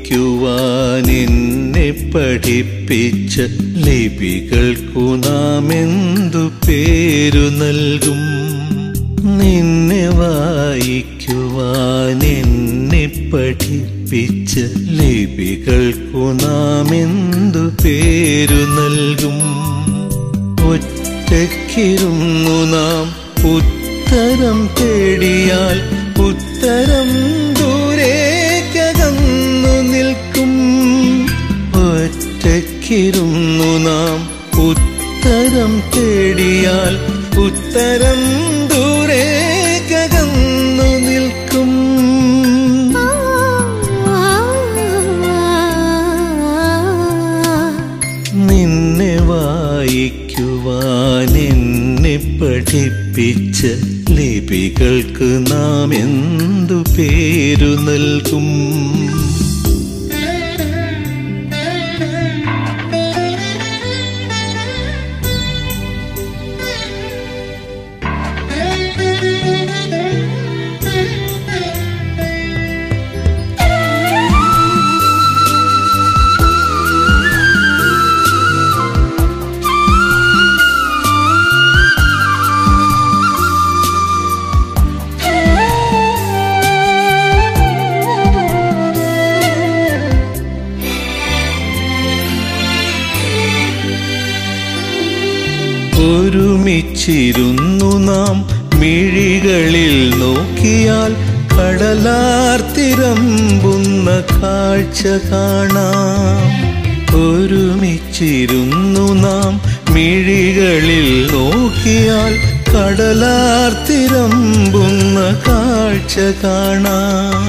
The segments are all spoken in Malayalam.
വായിക്കുവാൻ എന്നെ പഠിപ്പിച്ച ലിപികൾക്കു നാം എന്തു പേരു നൽകും നിന്നെ വായിക്കുവാൻ എന്നെ പഠിപ്പിച്ച ലിപികൾക്കു നാം എന്തു പേരു നൽകും ഒറ്റയ്ക്കിരുന്നു നാം ഉത്തരം തേടിയാൽ ഉത്തരം ദൂരേക്കകന്നു നിൽക്കും ഒറ്റയ്ക്കിരുന്നു നാം ഉത്തരം തേടിയാൽ ഉത്തരം ദൂരേക്കകന്നു നിൽക്കും നിന്നെ വായിക്കുവാൻ എന്നെ പഠിപ്പിച്ച ലിപികൾക്ക് നാം എന്തു പേരു നൽകും ഒരുമിച്ചിരുന്നു നാം മിഴികളിൽ നോക്കിയാൽ കടലാർത്തിരമ്പുന്ന കാഴ്ച കാണാം ഒരുമിച്ചിരുന്നു നാം മിഴികളിൽ നോക്കിയാൽ കടലാർത്തിരമ്പുന്ന കാഴ്ച കാണാം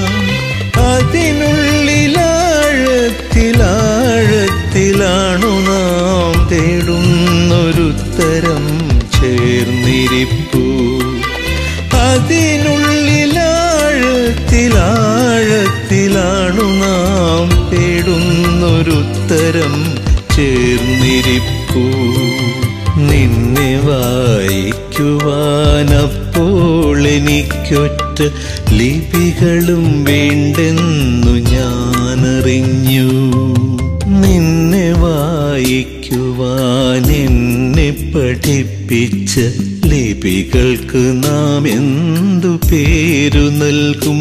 അതിനുള്ളിലാഴത്തിലാഴത്തിലാണു നാം തേടുന്നൊരുത്തരം ചേർന്നിരിപ്പു അതിനുള്ളിലാഴത്തിലാഴത്തിലാണു നാം തേടുന്നൊരുത്തരം ചേർന്നിരിപ്പു നിന്നെ വായിക്കുവാനപ്പോൾ എനിക്കൊറ്റ ലിപികളും വേണ്ടെന്നു ഞാനറിഞ്ഞു നിന്നെ വായിക്കുവാൻ എന്നെ പഠിപ്പിച്ച ലിപികൾക്ക് നാം എന്തു പേരു നൽകും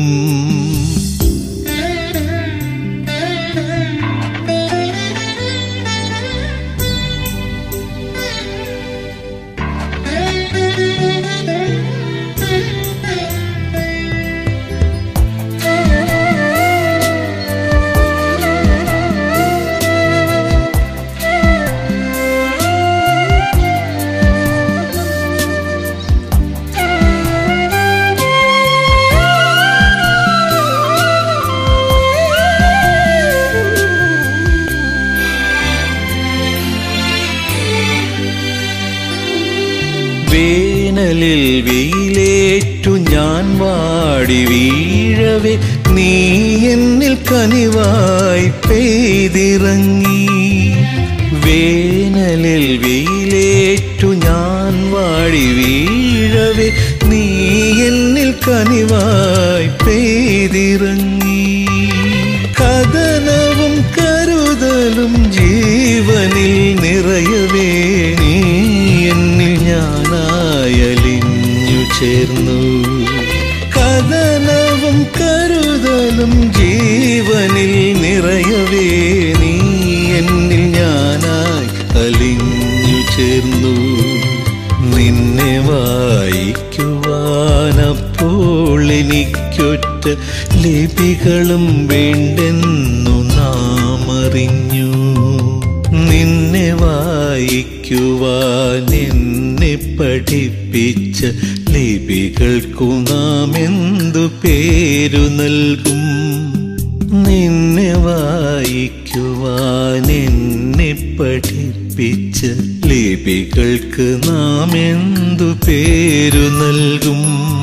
വേനലിൽ വെയിലേറ്റു ഞാൻ വാടി വീഴവേ നീ എന്നിൽ കനിവായി പെയ്തിറങ്ങി വേനലിൽ വെയിലേറ്റു ഞാൻ വാടി വീഴവേ നീ എന്നിൽ കനിവായി പെയ്തിറങ്ങി കഥനവും കരുതലും ജീവനിൽ നിറയവേ നീ എന്നിൽ ഞാനായലിഞ്ഞു ചേർന്നു കഥനവും കരുതലും ജീവനിൽ നിറയവേ നീ എന്നിൽ ഞാനായി അലിഞ്ഞു ചേർന്നു നിന്നെ വായിക്കുവാനപ്പോൾ എനിക്കൊറ്റ ലിപികളും വേണ്ടെന്നു നാം അറിഞ്ഞു നിന്നെ വായിക്കുവാൻ എന്നെ പഠിപ്പിച്ച ലിപികൾക്കു നാം എന്തു പേരു നൽകും നിന്നെ വായിക്കുവാൻ എന്നെ പഠിപ്പിച്ച ലിപികൾക്ക് നാം എന്തു പേരു നൽകും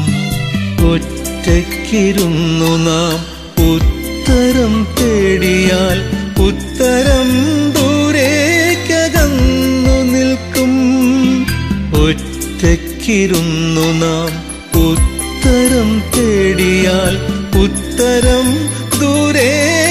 ഒറ്റയ്ക്കിരുന്നു നാം ഉത്തരം തേടിയാൽ ഉത്തരം ദൂരേക്കകന്നു നിൽക്കും ഒറ്റയ്ക്കിരുന്നു നാം ഉത്തരം തേടിയാൽ ഉത്തരം ദൂരേ